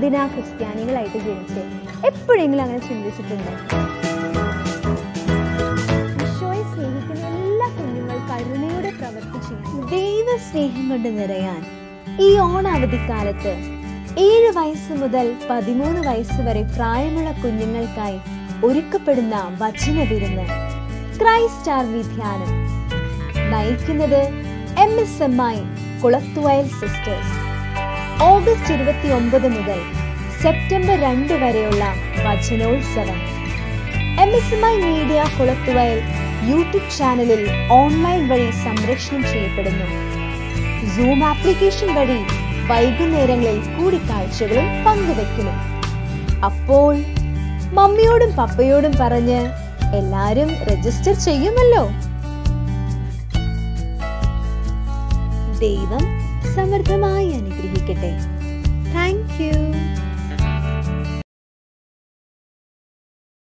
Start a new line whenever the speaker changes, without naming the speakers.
എന്തിനാ ക്രിസ്ത്യാനികളായിട്ട് ജനിച്ചേ എപ്പോഴെങ്കിലും അങ്ങനെ ചിന്തിച്ചിട്ടുണ്ടോ ഈശോയെ സ്നേഹിക്കുന്ന എല്ലാ കുഞ്ഞുങ്ങൾ കരുണയുടെ പ്രവൃത്തി ചെയ്യും
ദൈവ സ്നേഹം കൊണ്ട് നിറയാൻ ഈ ഓണാവധിക്കാലത്ത് ഏഴ് വയസ്സ് മുതൽ പതിമൂന്ന് വയസ്സ് വരെ പ്രായമുള്ള കുഞ്ഞുങ്ങൾക്കായി ഒരുക്കപ്പെടുന്ന വചന വിരുന്ന് ക്രൈസ്റ്റ് ആർ വി ധ്യാനം നയിക്കുന്നത് M S M I Kulathuvayal sisters August ഇരുപത്തി ഒമ്പത് മുതൽ സെപ്റ്റംബർ രണ്ട് വരെയുള്ള വചനോത്സവം M S M I media Kulathuvayal YouTube ചാനലിൽ ഓൺലൈൻ വഴി സംരക്ഷണം ചെയ്യപ്പെടുന്നു സൂം ആപ്ലിക്കേഷൻ വഴി വൈകുന്നേരങ്ങളിൽ കൂടിക്കാഴ്ചകളും പങ്കുവെക്കുന്നു അപ്പോൾ മമ്മിയോടും പപ്പയോടും പറഞ്ഞ് എല്ലാരും രജിസ്റ്റർ ചെയ്യുമല്ലോ ദൈവം സമൃദ്ധമായി അനുഗ്രഹിക്കട്ടെ താങ്ക്